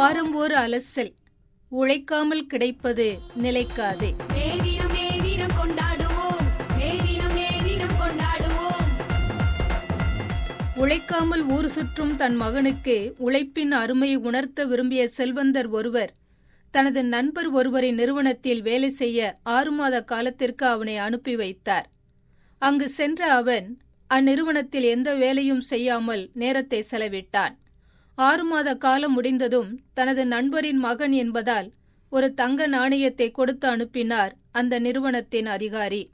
வாரம் ஒரு அலசல் உழைக்காமல் கிடைப்பது நிலைக்காது மேதினம் மேதினம் கொண்டாடுவோம் மேதினம் மேதினம் கொண்டாடுவோம் உழைக்காமல் ஊர் சுற்றும் தன் மகனுக்கு உழைப்பின் அருமையை உணர்த்த விரும்பிய செல்வந்தர் ஒருவர் தனது நண்பர் ஒருவரின் நிறுவனத்தில் வேலை செய்ய ஆறு மாத காலத்திற்கு அவனை அனுப்பி வைத்தார் அங்கு சென்ற அவன் அந்நிறுவனத்தில் எந்த வேலையும் செய்யாமல் நேரத்தை செலவிட்டான் ஆறு மாத காலம் முடிந்ததும் தனது நண்பரின் மகன் என்பதால் ஒரு தங்க நாணயத்தை கொடுத்து அனுப்பினார் அந்த நிறுவனத்தின் அதிகாரி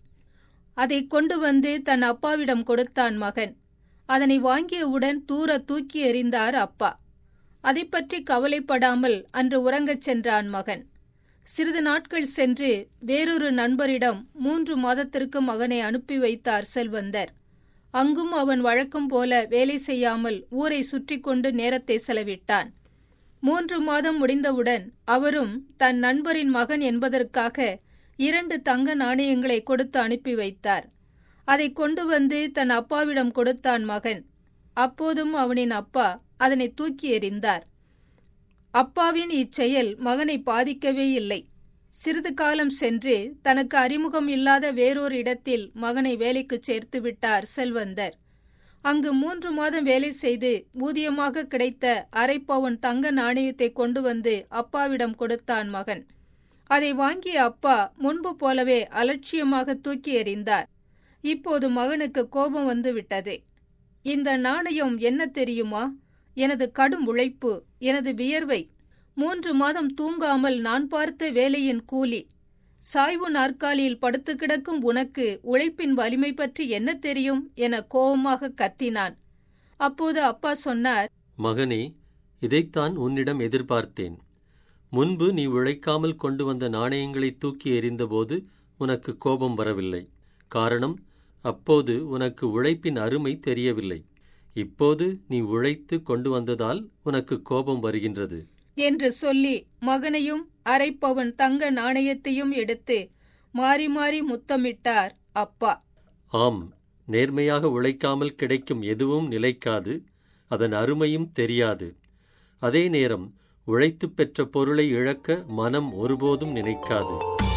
அதை கொண்டு வந்து தன் அப்பாவிடம் கொடுத்தான் மகன் அதனை வாங்கியவுடன் தூர தூக்கி எறிந்தார் அப்பா அதை பற்றி கவலைப்படாமல் அன்று உறங்கச் சென்றான் மகன் சிறிது நாட்கள் சென்று வேறொரு நண்பரிடம் மூன்று மாதத்திற்கு மகனை அனுப்பி வைத்தார் செல்வந்தர் அங்கும் அவன் வழக்கம் போல வேலை செய்யாமல் ஊரை சுற்றி கொண்டு நேரத்தை செலவிட்டான் மூன்று மாதம் முடிந்தவுடன் அவரும் தன் நண்பரின் மகன் என்பதற்காக இரண்டு தங்க நாணயங்களை கொடுத்து அனுப்பி வைத்தார் அதை கொண்டு வந்து தன் அப்பாவிடம் கொடுத்தான் மகன் அப்போதும் அவனின் அப்பா அதனை தூக்கி எறிந்தார் அப்பாவின் இச்செயல் மகனை பாதிக்கவே இல்லை சிறிது காலம் சென்று தனக்கு அறிமுகம் இல்லாத வேறொரு இடத்தில் மகனை வேலைக்கு சேர்த்து விட்டார் செல்வந்தர் அங்கு மூன்று மாதம் வேலை செய்து ஊதியமாக கிடைத்த அரை பவுன் தங்க நாணயத்தை கொண்டு வந்து அப்பாவிடம் கொடுத்தான் மகன் அதை வாங்கிய அப்பா முன்பு போலவே அலட்சியமாக தூக்கி எறிந்தார் இப்போது மகனுக்கு கோபம் வந்து விட்டது இந்த நாணயம் என்ன தெரியுமா எனது கடும் உழைப்பு எனது வியர்வை மூன்று மாதம் தூங்காமல் நான் பார்த்த வேலையின் கூலி சாய்வு நாற்காலியில் படுத்து கிடக்கும் உனக்கு உழைப்பின் வலிமை பற்றி என்ன தெரியும் என கோபமாக கத்தினான் அப்போது அப்பா சொன்னார் மகனே இதைத்தான் உன்னிடம் எதிர்பார்த்தேன் முன்பு நீ உழைக்காமல் கொண்டு வந்த நாணயங்களை தூக்கி எறிந்தபோது உனக்கு கோபம் வரவில்லை காரணம் அப்போது உனக்கு உழைப்பின் அருமை தெரியவில்லை இப்போது நீ உழைத்து கொண்டு வந்ததால் உனக்கு கோபம் வருகின்றது என்று சொல்லி மகனையும் அரை பவன் தங்க நாணயத்தையும் எடுத்து மாறி மாறி முத்தமிட்டார் அப்பா ஆம் நேர்மையாக உழைக்காமல் கிடைக்கும் எதுவும் நிலைக்காது அதன் அருமையும் தெரியாது அதே நேரம் உழைத்துப் பெற்ற பொருளை இழக்க மனம் ஒருபோதும் நினைக்காது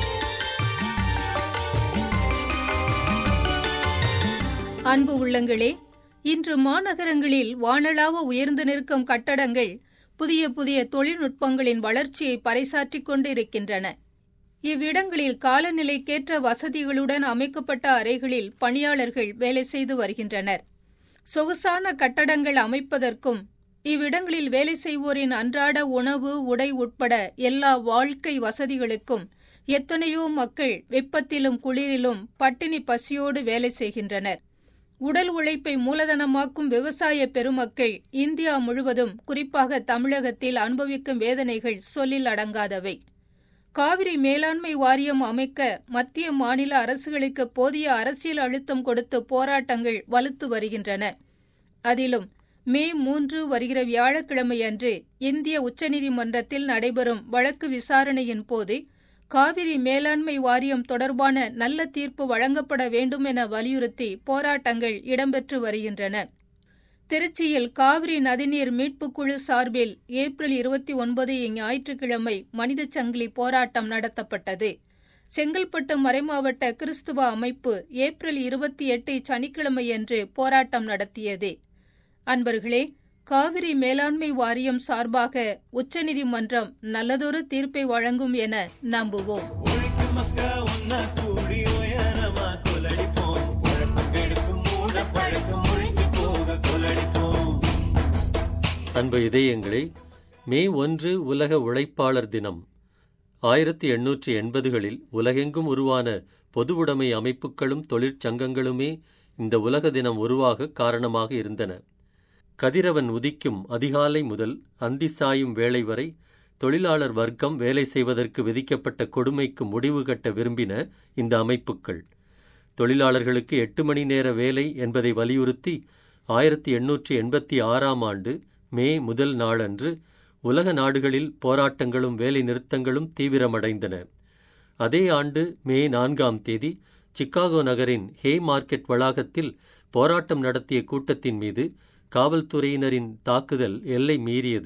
அன்பு உள்ளங்களே இன்று மாநகரங்களில் வானளாவ உயர்ந்து நிற்கும் கட்டடங்கள் புதிய புதிய தொழில்நுட்பங்களின் வளர்ச்சியை பறைசாற்றிக் கொண்டிருக்கின்றன இவ்விடங்களில் காலநிலைக்கேற்ற வசதிகளுடன் அமைக்கப்பட்ட அறைகளில் பணியாளர்கள் வேலை செய்து வருகின்றனர் சொகுசான கட்டடங்கள் அமைப்பதற்கும் இவ்விடங்களில் வேலை செய்வோரின் அன்றாட உணவு உடை உட்பட எல்லா வாழ்க்கை வசதிகளுக்கும் எத்தனையோ மக்கள் வெப்பத்திலும் குளிரிலும் பட்டினி பசியோடு வேலை செய்கின்றனர் உடல் உழைப்பை மூலதனமாக்கும் விவசாய பெருமக்கள் இந்தியா முழுவதும் குறிப்பாக தமிழகத்தில் அனுபவிக்கும் வேதனைகள் சொல்லில் அடங்காதவை காவிரி மேலாண்மை வாரியம் அமைக்க மத்திய மாநில அரசுகளுக்கு போதிய அரசியல் அழுத்தம் கொடுத்து போராட்டங்கள் வலுத்து வருகின்றன அதிலும் மே மூன்று வருகிற வியாழக்கிழமையன்று இந்திய உச்சநீதிமன்றத்தில் நடைபெறும் வழக்கு விசாரணையின் போது காவிரி மேலாண்மை வாரியம் தொடர்பான நல்ல தீர்ப்பு வழங்கப்பட வேண்டும் என வலியுறுத்தி போராட்டங்கள் இடம்பெற்று வருகின்றன திருச்சியில் காவிரி நதிநீர் மீட்புக் குழு சார்பில் ஏப்ரல் இருபத்தி ஒன்பது ஞாயிற்றுக்கிழமை மனித சங்கிலி போராட்டம் நடத்தப்பட்டது செங்கல்பட்டு மறைமாவட்ட கிறிஸ்துவ அமைப்பு ஏப்ரல் இருபத்தி எட்டு சனிக்கிழமையன்று போராட்டம் நடத்தியது அன்பர்களே காவிரி மேலாண்மை வாரியம் சார்பாக உச்சநீதிமன்றம் நல்லதொரு தீர்ப்பை வழங்கும் என நம்புவோம் உழைக்கும் மக்கா ஒன்னா கூடி உயரமா கொலடிப்போம் உழைப்பம் கெடுக்கும் மூட பழக்கம் ஒழிஞ்சு போக கொலடிப்போம் அன்பு இதயங்களே மே ஒன்று உலக உழைப்பாளர் தினம் ஆயிரத்தி எண்ணூற்றி எண்பதுகளில் உலகெங்கும் உருவான பொதுவுடைமை அமைப்புகளும் தொழிற்சங்கங்களுமே இந்த உலக தினம் உருவாக காரணமாக இருந்தன கதிரவன் உதிக்கும் அதிகாலை முதல் அந்தி சாயும் வேளை வரை தொழிலாளர் வர்க்கம் வேலை செய்வதற்கு விதிக்கப்பட்ட கொடுமைக்கு முடிவு கட்ட விரும்பின இந்த அமைப்புக்கள் தொழிலாளர்களுக்கு எட்டு மணி நேர வேலை என்பதை வலியுறுத்தி ஆயிரத்தி எண்ணூற்றி எண்பத்தி ஆறாம் ஆண்டு மே முதல் நாளன்று உலக நாடுகளில் போராட்டங்களும் வேலை நிறுத்தங்களும் தீவிரமடைந்தன அதே ஆண்டு மே நான்காம் தேதி சிக்காகோ நகரின் ஹே மார்க்கெட் வளாகத்தில் போராட்டம் நடத்திய கூட்டத்தின் மீது காவல்துறையினரின் தாக்குதல் எல்லை மீறியது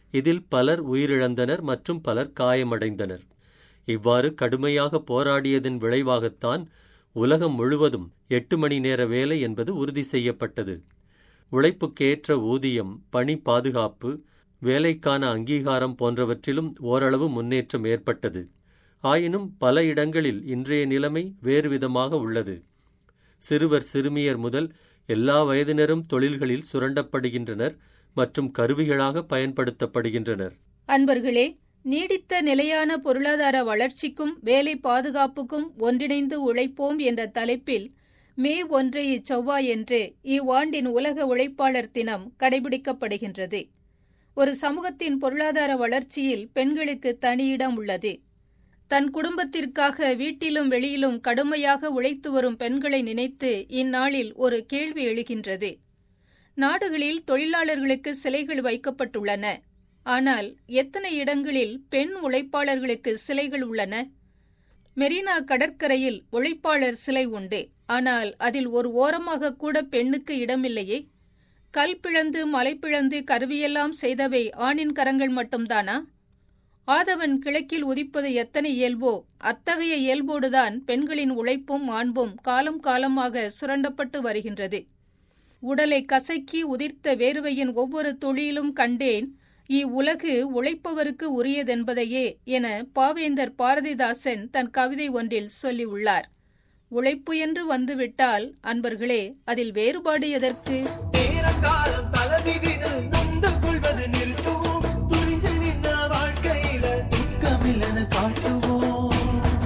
இதில் பலர் உயிரிழந்தனர் மற்றும் பலர் காயமடைந்தனர் இவ்வாறு கடுமையாக போராடியதன் விளைவாகத்தான் உலகம் முழுவதும் எட்டு மணி நேர வேலை என்பது உறுதி செய்யப்பட்டது உழைப்புக்கேற்ற ஊதியம் பணி பாதுகாப்பு வேலைக்கான அங்கீகாரம் போன்றவற்றிலும் ஓரளவு முன்னேற்றம் ஏற்பட்டது ஆயினும் பல இடங்களில் இன்றைய நிலைமை வேறுவிதமாக உள்ளது சிறுவர் சிறுமியர் முதல் எல்லா வயதினரும் தொழில்களில் சுரண்டப்படுகின்றனர் மற்றும் கருவிகளாக பயன்படுத்தப்படுகின்றனர் அன்பர்களே நீடித்த நிலையான பொருளாதார வளர்ச்சிக்கும் வேலை பாதுகாப்புக்கும் ஒன்றிணைந்து உழைப்போம் என்ற தலைப்பில் மே ஒன்று இச்செவ்வாயன்று இவ்வாண்டின் உலக உழைப்பாளர் தினம் கடைபிடிக்கப்படுகின்றது ஒரு சமூகத்தின் பொருளாதார வளர்ச்சியில் பெண்களுக்கு தனி இடம் உள்ளது தன் குடும்பத்திற்காக வீட்டிலும் வெளியிலும் கடுமையாக உழைத்து வரும் பெண்களை நினைத்து இந்நாளில் ஒரு கேள்வி எழுகின்றது நாடுகளில் தொழிலாளர்களுக்கு சிலைகள் வைக்கப்பட்டுள்ளன ஆனால் எத்தனை இடங்களில் பெண் உழைப்பாளர்களுக்கு சிலைகள் உள்ளன மெரினா கடற்கரையில் உழைப்பாளர் சிலை உண்டு ஆனால் அதில் ஒரு ஓரமாக கூட பெண்ணுக்கு இடமில்லையே கல் பிளந்து மலை பிளந்து கருவியெல்லாம் செய்தவை ஆணின் கரங்கள் மட்டும்தானா ஆதவன் கிழக்கில் உதிப்பது எத்தனை இயல்போ அத்தகைய இயல்போடுதான் பெண்களின் உழைப்பும் மாண்பும் காலம் காலமாக சுரண்டப்பட்டு வருகின்றது உடலை கசக்கி உதிர்த்த வேர்வையின் ஒவ்வொரு துளியிலும் கண்டேன் இவ்வுலகு உழைப்பவருக்கு உரியதென்பதையே என பாவேந்தர் பாரதிதாசன் தன் கவிதை ஒன்றில் சொல்லியுள்ளார் உழைப்பு என்று வந்துவிட்டால் அன்பர்களே அதில் வேறுபாடு எதற்கு நேரங்காலம் தலவிதிது நொந்து கொள்வது நிறுத்துவோம் துணிஞ்சு நின்ன வாழ்க்கையில துக்கமில்லன காட்டுவோம்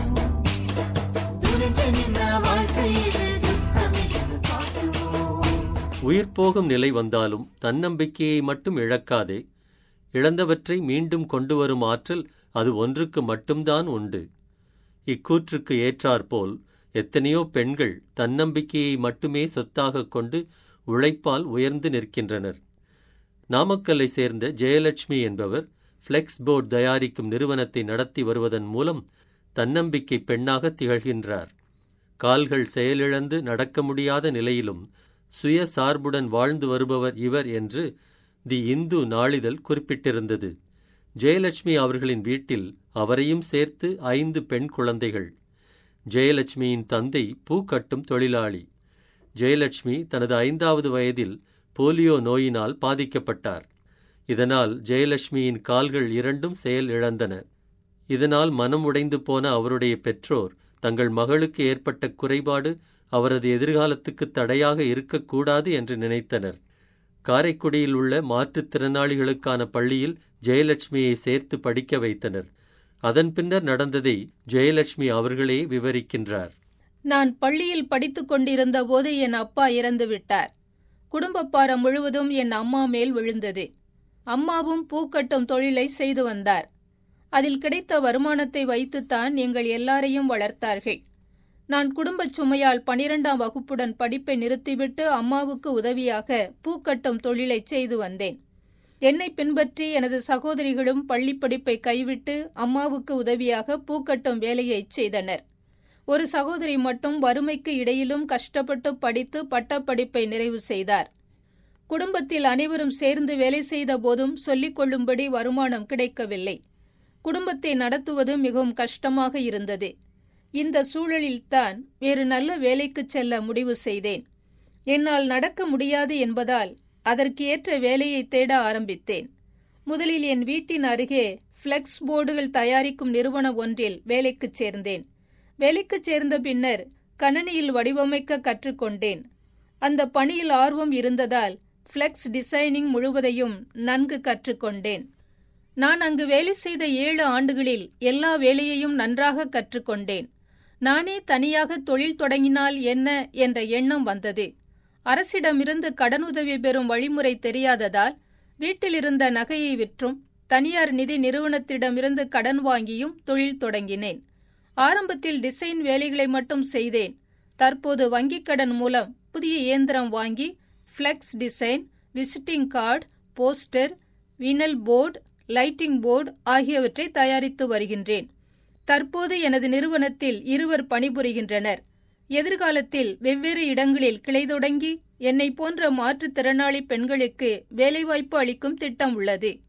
துணிஞ்சு நின்ன வாழ்க்கையில துக்கமில்லைன்னு காட்டுவோம் உயிர் போகும் நிலை வந்தாலும் தன்னம்பிக்கையை மட்டும் இழக்காதே இழந்தவற்றை மீண்டும் கொண்டு வரும் ஆற்றல் அது ஒன்றுக்கு மட்டும்தான் உண்டு இக்கூற்றுக்கு ஏற்றாற்போல் எத்தனையோ பெண்கள் தன்னம்பிக்கையை மட்டுமே சொத்தாகக் கொண்டு உழைப்பால் உயர்ந்து நிற்கின்றனர் நாமக்கல்லை சேர்ந்த ஜெயலட்சுமி என்பவர் ஃப்ளெக்ஸ் போர்ட் தயாரிக்கும் நிறுவனத்தை நடத்தி வருவதன் மூலம் தன்னம்பிக்கை பெண்ணாக திகழ்கின்றார் கால்கள் செயலிழந்து நடக்க முடியாத நிலையிலும் சுய சார்புடன் வாழ்ந்து வருபவர் இவர் என்று தி இந்து நாளிதழ் குறிப்பிட்டிருந்தது ஜெயலட்சுமி அவர்களின் வீட்டில் அவரையும் சேர்த்து ஐந்து பெண் குழந்தைகள் ஜெயலட்சுமியின் தந்தை பூக்கட்டும் தொழிலாளி ஜெயலட்சுமி தனது ஐந்தாவது வயதில் போலியோ நோயினால் பாதிக்கப்பட்டார் இதனால் ஜெயலட்சுமியின் கால்கள் இரண்டும் செயல் இழந்தன இதனால் மனம் உடைந்து போன அவருடைய பெற்றோர் தங்கள் மகளுக்கு ஏற்பட்ட குறைபாடு அவரது எதிர்காலத்துக்கு தடையாக இருக்கக்கூடாது என்று நினைத்தனர் காரைக்குடியில் உள்ள மாற்றுத்திறனாளிகளுக்கான பள்ளியில் ஜெயலட்சுமியை சேர்த்து படிக்க வைத்தனர் அதன் பின்னர் நடந்ததை ஜெயலட்சுமி அவர்களே விவரிக்கின்றார் நான் பள்ளியில் படித்துக் கொண்டிருந்த போது என் அப்பா இறந்து விட்டார் குடும்பப்பாரம் முழுவதும் என் அம்மா மேல் விழுந்தது அம்மாவும் பூக்கட்டும் தொழிலை செய்து வந்தார் அதில் கிடைத்த வருமானத்தை வைத்துத்தான் எங்கள் எல்லாரையும் வளர்த்தார்கள் நான் குடும்பச் சுமையால் பனிரெண்டாம் வகுப்புடன் படிப்பை நிறுத்திவிட்டு அம்மாவுக்கு உதவியாக பூக்கட்டும் தொழிலை செய்து வந்தேன் என்னை பின்பற்றி எனது சகோதரிகளும் பள்ளி படிப்பை கைவிட்டு அம்மாவுக்கு உதவியாக பூக்கட்டும் வேலையைச் செய்தனர் ஒரு சகோதரி மட்டும் வறுமைக்கு இடையிலும் கஷ்டப்பட்டு படித்து பட்டப்படிப்பை நிறைவு செய்தார் குடும்பத்தில் அனைவரும் சேர்ந்து வேலை செய்த போதும் சொல்லிக் கொள்ளும்படி வருமானம் கிடைக்கவில்லை குடும்பத்தை நடத்துவது மிகவும் கஷ்டமாக இருந்தது இந்த சூழலில்தான் வேறு நல்ல வேலைக்குச் செல்ல முடிவு செய்தேன் என்னால் நடக்க முடியாது என்பதால் அதற்கு ஏற்ற வேலையை தேட ஆரம்பித்தேன் முதலில் என் வீட்டின் அருகே ஃப்ளெக்ஸ் போர்டுகள் தயாரிக்கும் நிறுவனம் ஒன்றில் வேலைக்குச் சேர்ந்தேன் வேலைக்குச் சேர்ந்த பின்னர் கணனியில் வடிவமைக்க கற்றுக்கொண்டேன் அந்த பணியில் ஆர்வம் இருந்ததால் ஃப்ளெக்ஸ் டிசைனிங் முழுவதையும் நன்கு கற்றுக்கொண்டேன் நான் அங்கு வேலை செய்த ஏழு ஆண்டுகளில் எல்லா வேலையையும் நன்றாக கற்றுக்கொண்டேன் நானே தனியாக தொழில் தொடங்கினால் என்ன என்ற எண்ணம் வந்தது அரசிடமிருந்து கடனுதவி பெறும் வழிமுறை தெரியாததால் வீட்டிலிருந்த நகையை விற்றும் தனியார் நிதி நிறுவனத்திடமிருந்து கடன் வாங்கியும் தொழில் தொடங்கினேன் ஆரம்பத்தில் டிசைன் வேலைகளை மட்டும் செய்தேன் தற்போது வங்கிக் கடன் மூலம் புதிய இயந்திரம் வாங்கி flex design visiting card poster vinyl board lighting board ஆகியவற்றை தயாரித்து வருகின்றேன் தற்போது எனது நிறுவனத்தில் இருவர் பணிபுரிகின்றனர் எதிர்காலத்தில் வெவ்வேறு இடங்களில் கிளை தொடங்கி என்னை போன்ற மாற்றுத்திறனாளி பெண்களுக்கு வேலைவாய்ப்பு அளிக்கும் திட்டம் உள்ளது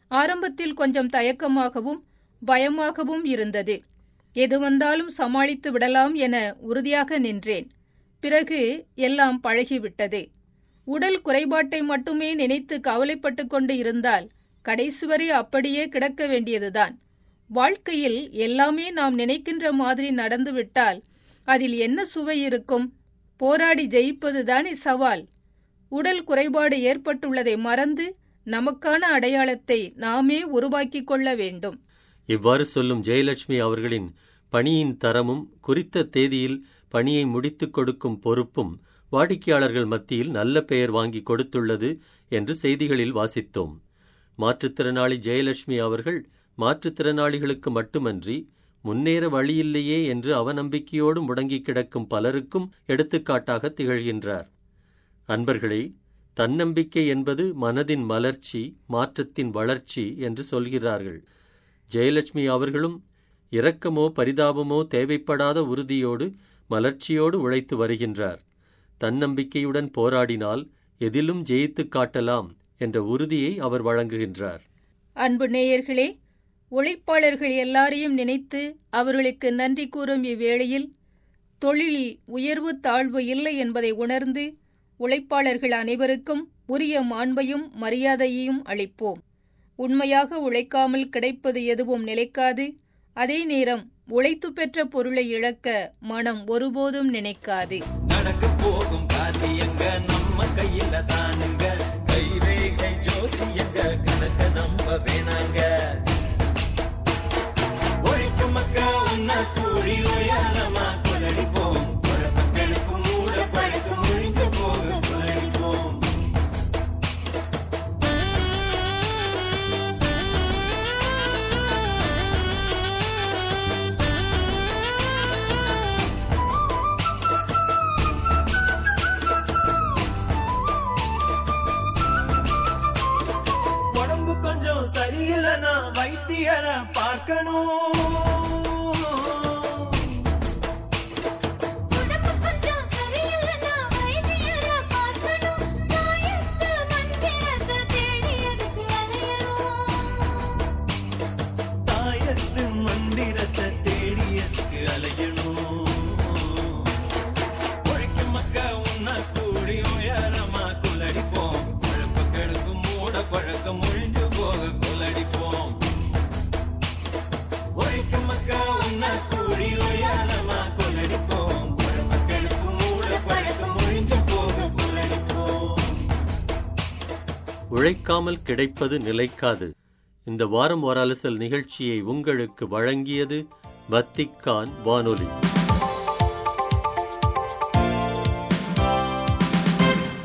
ஆரம்பத்தில் கொஞ்சம் தயக்கமாகவும் பயமாகவும் இருந்தது எது வந்தாலும் சமாளித்து விடலாம் என உறுதியாக நின்றேன் பிறகு எல்லாம் பழகிவிட்டது உடல் குறைபாட்டை மட்டுமே நினைத்து கவலைப்பட்டு கொண்டு இருந்தால் கடைசி வரை அப்படியே கிடக்க வேண்டியதுதான் வாழ்க்கையில் எல்லாமே நாம் நினைக்கின்ற மாதிரி நடந்துவிட்டால் அதில் என்ன சுவை இருக்கும் போராடி ஜெயிப்பதுதானே சவால் உடல் குறைபாடு ஏற்பட்டுள்ளதை மறந்து நமக்கான அடையாளத்தை நாமே உருவாக்கிக் கொள்ள வேண்டும் இவ்வாறு சொல்லும் ஜெயலட்சுமி அவர்களின் பணியின் தரமும் குறித்த தேதியில் பணியை முடித்துக் கொடுக்கும் பொறுப்பும் வாடிக்கையாளர்கள் மத்தியில் நல்ல பெயர் வாங்கி கொடுத்துள்ளது என்று செய்திகளில் வாசித்தோம் மாற்றுத்திறனாளி ஜெயலட்சுமி அவர்கள் மாற்றுத்திறனாளிகளுக்கு மட்டுமன்றி முன்னேற வழியில்லையே என்று அவநம்பிக்கையோடு முடங்கி கிடக்கும் பலருக்கும் எடுத்துக்காட்டாக திகழ்கின்றார் அன்பர்களே தன்னம்பிக்கை என்பது மனதின் மலர்ச்சி மாற்றத்தின் வளர்ச்சி என்று சொல்கிறார்கள் ஜெயலட்சுமி அவர்களும் இரக்கமோ பரிதாபமோ தேவைப்படாத உறுதியோடு மலர்ச்சியோடு உழைத்து வருகின்றார் தன்னம்பிக்கையுடன் போராடினால் எதிலும் ஜெயித்துக் காட்டலாம் என்ற உறுதியை அவர் வழங்குகின்றார் அன்பு நேயர்களே உழைப்பாளர்கள் எல்லாரையும் நினைத்து அவர்களுக்கு நன்றி கூறும் இவ்வேளையில் தொழிலில் உயர்வு தாழ்வு இல்லை என்பதை உணர்ந்து உழைப்பாளர்கள் அனைவருக்கும் உரிய மாண்பையும் மரியாதையையும் அளிப்போம் உண்மையாக உழைக்காமல் கிடைப்பது எதுவும் நிலைக்காது அதே நேரம் உழைத்து பெற்ற பொருளை இழக்க மனம் ஒருபோதும் நினைக்காது நடக்க போகும் காரியங்க நம்ம கையில தானுங்க கைரேகை ஜோசியங்க கணக்க நம்ப வேணாங்க உழைக்கும் மக்கா ஒன்னா கூடி உயரமா கொள்ளடிப்போம் குழப்பங்களுக்கு மூட பழக்கம் ஒழிஞ்சு போக கொள்ளடிப்போம் உடம்பு கொஞ்சம் சரியில்லைன்னா வைத்தியரை பார்க்கணும் உடம்பு கொஞ்சம் சரியில்லைன்னா வைத்தியரை பார்க்கணும். தாயத்து மந்திரத்தை தேடி அதுக்கு அலையணும். தாயத்து மந்திரத்தை தேடியதுக்கு அலையணும் உழைக்கும் மக்கா உன்ன கூடி உயரமா கொள்ளடிப்போம் குழப்பங்களுக்கு மூட பழக்கம் ஒழிஞ்சு போக கொள்ளடிப்போம் உழைக்கும் மக்கா உன்ன கூடி உயரமா கொள்ளடிப்போம் குழப்பங்களுக்கு மூட பழக்கம் ஒழிஞ்சு போக கொள்ளடிப்போம் உழைக்காமல் கிடைப்பது நிலைக்காது இந்த வாரம் ஒரு அலசல் நிகழ்ச்சியை உங்களுக்கு வழங்கியது வத்திக்கான் வானொலி